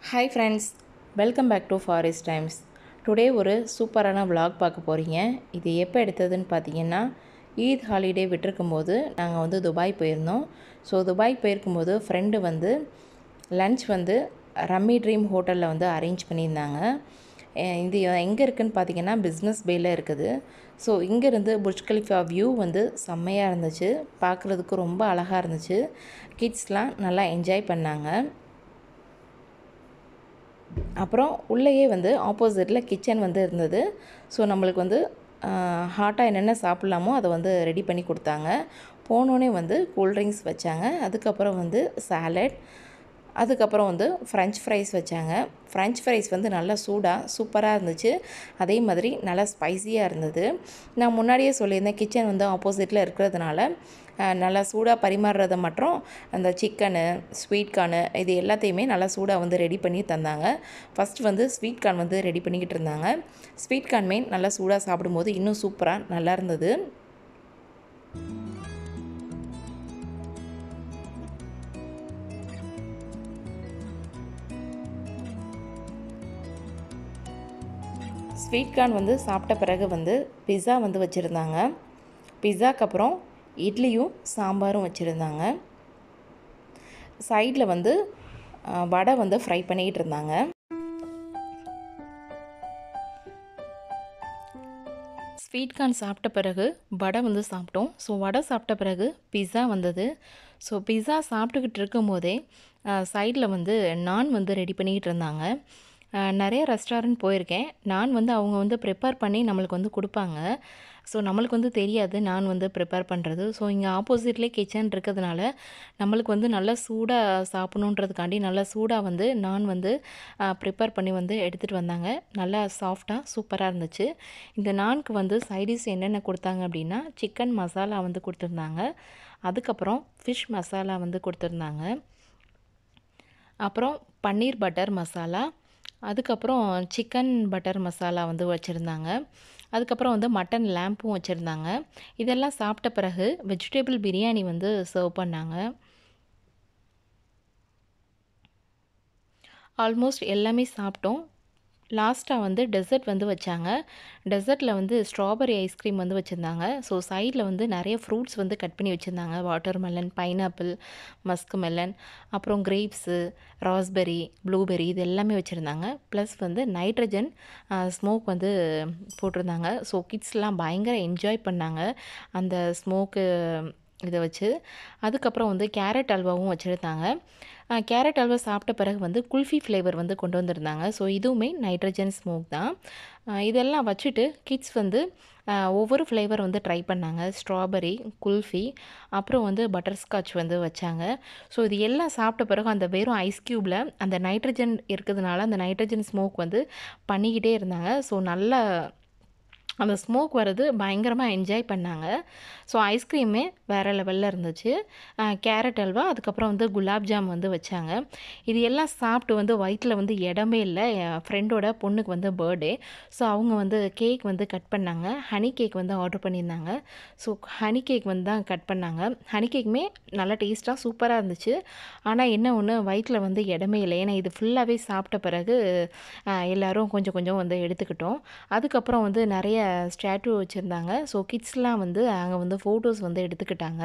hi friends welcome back to forest times today ஒரு சூப்பரான vlog பார்க்க போகிறீங்க இது எப்போ எடுத்ததுன்னு பார்த்தீங்கன்னா ஈத் ஹாலிடே விட்டிருக்கும்போது நாங்கள் வந்து துபாய் போயிருந்தோம் ஸோ துபாய் போயிருக்கும்போது ஃப்ரெண்டு வந்து லன்ச் வந்து ரம்மி ட்ரீம் ஹோட்டலில் வந்து அரேஞ்ச் பண்ணியிருந்தாங்க அஹ் இது எங்கே இருக்குன்னு பார்த்தீங்கன்னா பிஸ்னஸ் பேயில் இருக்குது ஸோ இங்கேருந்து புர்ஜ் கலிஃபா வியூ வந்து செம்மையாக இருந்துச்சு பார்க்குறதுக்கு ரொம்ப அழகாக இருந்துச்சு கிட்ஸ்லாம் நல்லா என்ஜாய் பண்ணாங்க அப்புறம் உள்ளேயே வந்து ஆப்போசிட்டில் கிச்சன் வந்து இருந்தது ஸோ நம்மளுக்கு வந்து ஹாட்டாக என்னென்ன சாப்பிட்லாமோ அதை வந்து ரெடி பண்ணி கொடுத்தாங்க போனோடனே வந்து கூல்ட்ரிங்க்ஸ் வச்சாங்க அதுக்கப்புறம் வந்து சாலட் அதுக்கப்புறம் வந்து ஃப்ரெஞ்ச் ஃப்ரைஸ் வச்சாங்க ஃப்ரெஞ்ச் ஃப்ரைஸ் வந்து நல்லா சூடாக சூப்பராக இருந்துச்சு அதே மாதிரி நல்லா ஸ்பைசியாக இருந்தது நான் முன்னாடியே சொல்லியிருந்தேன் கிச்சன் வந்து ஆப்போசிட்டில் இருக்கிறதுனால அஹ், நல்லா சூடாக பரிமாறுறத மட்டும் அந்த சிக்கனு ஸ்வீட் கார்னு இது எல்லாத்தையுமே நல்லா சூடாக வந்து ரெடி பண்ணி தந்தாங்க ஃபஸ்ட் வந்து ஸ்வீட் கார்ன் வந்து ரெடி பண்ணிக்கிட்டு இருந்தாங்க ஸ்வீட் கார்ன் மெயின் நல்லா சூடாக சாப்பிடும்போது இன்னும் சூப்பராக நல்லா இருந்தது ஸ்வீட் கார்ன் வந்து சாப்பிட்ட பிறகு வந்து பிஸா வந்து வச்சுருந்தாங்க பிஸாக்கு அப்புறம் இட்லியும் சாம்பாரும் வச்சுருந்தாங்க சைடில் வந்து அஹ், வடை வந்து ஃப்ரை பண்ணிக்கிட்டு இருந்தாங்க ஸ்வீட் கார்ன் சாப்பிட்ட பிறகு வடை வந்து சாப்பிட்டோம் ஸோ வடை சாப்பிட்ட பிறகு பிஸா வந்தது ஸோ பிஸா சாப்பிட்டுக்கிட்டு இருக்கும்போதே சைடில் வந்து நான் வந்து ரெடி பண்ணிக்கிட்டு இருந்தாங்க அஹ், நிறைய ரெஸ்டாரண்ட் போயிருக்கேன் நான் வந்து அவங்க வந்து ப்ரிப்பேர் பண்ணி நம்மளுக்கு வந்து கொடுப்பாங்க ஸோ நம்மளுக்கு வந்து தெரியாது நான் வந்து ப்ரிப்பேர் பண்ணுறது ஸோ இங்கே ஆப்போசிட்லேயே கிச்சன் இருக்கிறதுனால நம்மளுக்கு வந்து நல்லா சூடாக சாப்பிடணுன்றதுக்காண்டி நல்லா சூடாக வந்து நான் வந்து ப்ரிப்பேர் பண்ணி வந்து எடுத்துகிட்டு வந்தாங்க நல்லா சாஃப்டாக சூப்பராக இருந்துச்சு இந்த நான்க்கு வந்து சைடிஷ் என்னென்ன கொடுத்தாங்க அப்படின்னா சிக்கன் மசாலா வந்து கொடுத்துருந்தாங்க அதுக்கப்புறம் ஃபிஷ் மசாலா வந்து கொடுத்துருந்தாங்க அப்புறம் பன்னீர் பட்டர் மசாலா அதுக்கப்புறம் சிக்கன் பட்டர் மசாலா வந்து வச்சுருந்தாங்க அதுக்கப்புறம் வந்து மட்டன் லேம்பும் வச்சுருந்தாங்க இதெல்லாம் சாப்பிட்ட பிறகு வெஜிடபிள் பிரியாணி வந்து சர்வ் பண்ணாங்க ஆல்மோஸ்ட் எல்லாமே சாப்பிட்டோம் லாஸ்ட்டாக வந்து டெசர்ட் வந்து வச்சாங்க டெசர்ட்டில் வந்து ஸ்ட்ராபெரி ஐஸ்கிரீம் வந்து வச்சுருந்தாங்க ஸோ சைடில் வந்து நிறைய ஃப்ரூட்ஸ் வந்து கட் பண்ணி வச்சுருந்தாங்க watermelon pineapple musk melon அப்புறம் கிரேப்ஸு ராஸ்பெரி ப்ளூபெரி இது எல்லாமே வச்சுருந்தாங்க ப்ளஸ் வந்து நைட்ரஜன் ஸ்மோக் வந்து போட்டிருந்தாங்க ஸோ கிட்ஸ்லாம் பயங்கர என்ஜாய் பண்ணாங்க அந்த ஸ்மோக்கு இதை வச்சு அதுக்கப்புறம் வந்து கேரட் அல்வாவும் வச்சுருந்தாங்க கேரட் அல்வா சாப்பிட்ட பிறகு வந்து குல்ஃபி ஃப்ளேவர் வந்து கொண்டு வந்திருந்தாங்க ஸோ இதுவுமே நைட்ரஜன் ஸ்மோக் தான் அஹ் இதெல்லாம் வச்சுட்டு கிட்ஸ் வந்து அஹ், ஒவ்வொரு ஃப்ளேவர் வந்து ட்ரை பண்ணாங்க ஸ்ட்ராபெரி குல்ஃபி அப்புறம் வந்து பட்டர்ஸ்காட்ச் வந்து வச்சாங்க ஸோ இது எல்லாம் சாப்பிட்ட பிறகு அந்த வெறும் ஐஸ் க்யூப்பில் அந்த நைட்ரஜன் இருக்கிறதுனால அந்த நைட்ரஜன் ஸ்மோக் வந்து பண்ணிக்கிட்டே இருந்தாங்க ஸோ நல்லா அந்த ஸ்மோக் வர்றது பயங்கரமாக என்ஜாய் பண்ணாங்க ஸோ ஐஸ்கிரீமே வேறு லெவலில் இருந்துச்சு கேரட் அல்வா அதுக்கப்புறம் வந்து குலாப் ஜாம் வந்து வச்சாங்க இது எல்லாம் சாப்பிட்டு வந்து வயிற்றில் வந்து இடமே இல்லை என் ஃப்ரெண்டோட பொண்ணுக்கு வந்து பர்த்டே ஸோ அவங்க வந்து கேக் வந்து கட் பண்ணாங்க ஹனி கேக் வந்து ஆர்டர் பண்ணியிருந்தாங்க ஸோ ஹனி கேக் வந்து தான் கட் பண்ணாங்க ஹனி கேக்குமே நல்லா டேஸ்ட்டாக சூப்பராக இருந்துச்சு ஆனால் என்ன ஒன்று வயிற்றில் வந்து இடமே இல்லை ஏன்னா இது ஃபுல்லாகவே சாப்பிட்ட பிறகு அஹ், எல்லாரும் கொஞ்சம் கொஞ்சம் வந்து எடுத்துக்கிட்டோம் அதுக்கப்புறம் வந்து நிறைய ஸ்டாட்டு வச்சுருந்தாங்க ஸோ கிட்ஸ்லாம் வந்து அங்கே வந்து ஃபோட்டோஸ் வந்து எடுத்துக்கிட்டாங்க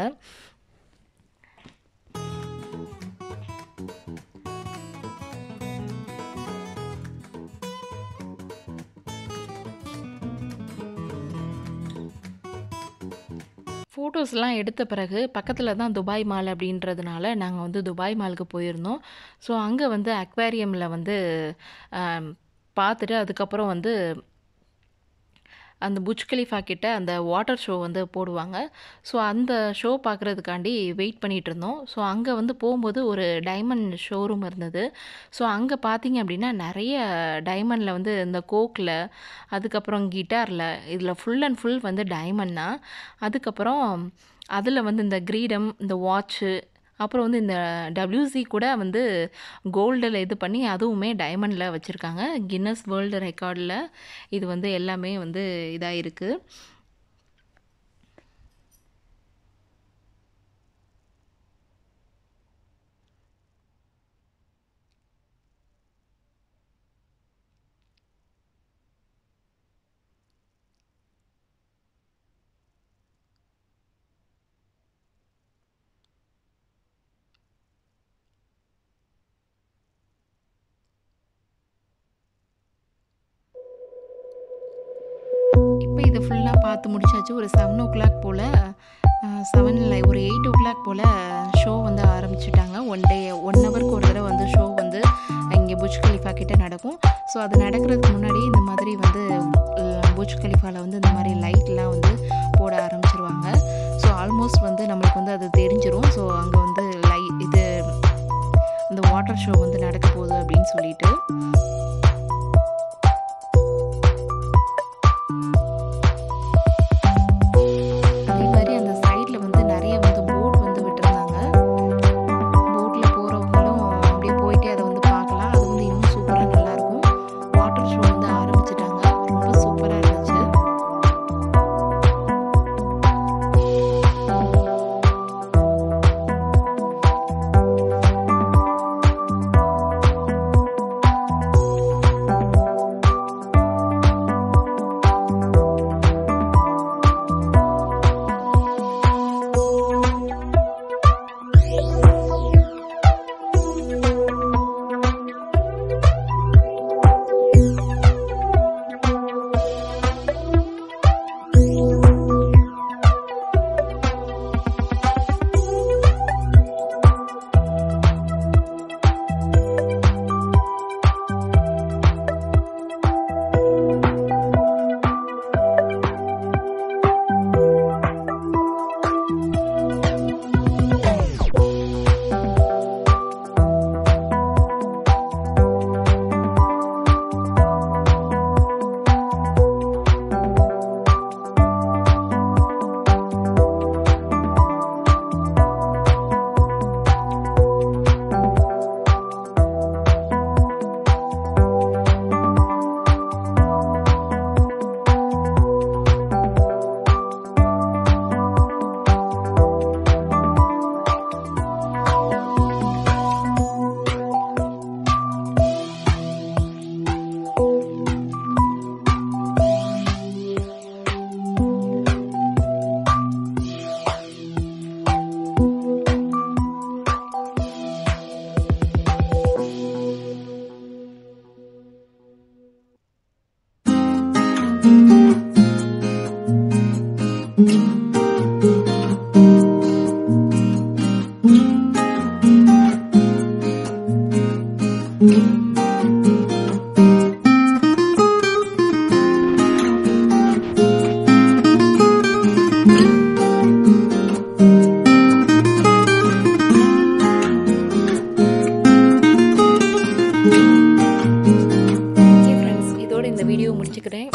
ஃபோட்டோஸ்லாம் எடுத்த பிறகு பக்கத்தில் தான் துபாய் மால் அப்படின்றதுனால நாங்கள் வந்து துபாய் மாலுக்கு போயிருந்தோம் ஸோ அங்கே வந்து அக்வேரியமில் வந்து ஆம், பார்த்துட்டு அதுக்கப்புறம் வந்து அந்த புஜ் கலிஃபா கிட்ட அந்த வாட்டர் ஷோ வந்து போடுவாங்க ஸோ அந்த ஷோ பார்க்குறதுக்காண்டி வெயிட் பண்ணிகிட்டு இருந்தோம் ஸோ அங்கே வந்து போகும்போது ஒரு டைமண்ட் ஷோரூம் இருந்தது ஸோ அங்கே பார்த்தீங்க அப்படின்னா நிறைய டைமண்டில் வந்து இந்த கோக்கில் அதுக்கப்புறம் கிட்டாரில் இதில் ஃபுல் அண்ட் ஃபுல் வந்து டைமண்ட் தான் அதுக்கப்புறம் அதில் வந்து இந்த கிரீடம் இந்த வாட்ச்சு அப்புறம் வந்து இந்த WC கூட வந்து கோல்டில் இது பண்ணி அதுவுமே டைமண்டில் வச்சுருக்காங்க கின்னஸ் வேர்ல்டு ரெக்கார்டில் இது வந்து எல்லாமே வந்து இதாக இருக்குது பார்த்து முடிச்சாச்சு ஒரு செவன் ஓ கிளாக் போல் செவனில் ஒரு எயிட் ஓ கிளாக் போல் ஷோ வந்து ஆரம்பிச்சிட்டாங்க ஒன் டே ஒன் ஹவருக்கு ஒரு தடவை வந்து ஷோ வந்து இங்கே புஜ் கலிஃபா கிட்ட நடக்கும் ஸோ அது நடக்கிறதுக்கு முன்னாடி இந்த மாதிரி வந்து புஜ் கலிஃபாவில் வந்து இந்த மாதிரி லைட்லாம் வந்து போட ஆரம்பிச்சிருவாங்க ஸோ ஆல்மோஸ்ட் வந்து நம்மளுக்கு வந்து அது தெரிஞ்சிரும் ஸோ அங்கே வந்து லை இது இந்த வாட்டர் ஷோ வந்து நடக்க போகுது அப்படின்னு சொல்லிட்டு அதே மாதிரி அந்த சைடில் வந்து நிறைய வந்து போட் வந்து விட்டுருந்தாங்க போட்டில் போகிறவங்களும் அப்படியே போயிட்டே அதை வந்து பார்க்கலாம் அது வந்து இன்னும் சூப்பராக நல்லாயிருக்கும் வாட்டர் ஷோ வந்து ஆரம்பிச்சிட்டாங்க ரொம்ப சூப்பராக இருந்துச்சு ஓகே ஃப்ரெண்ட்ஸ் இதோட இந்த வீடியோ முடிச்சுக்கிறேன்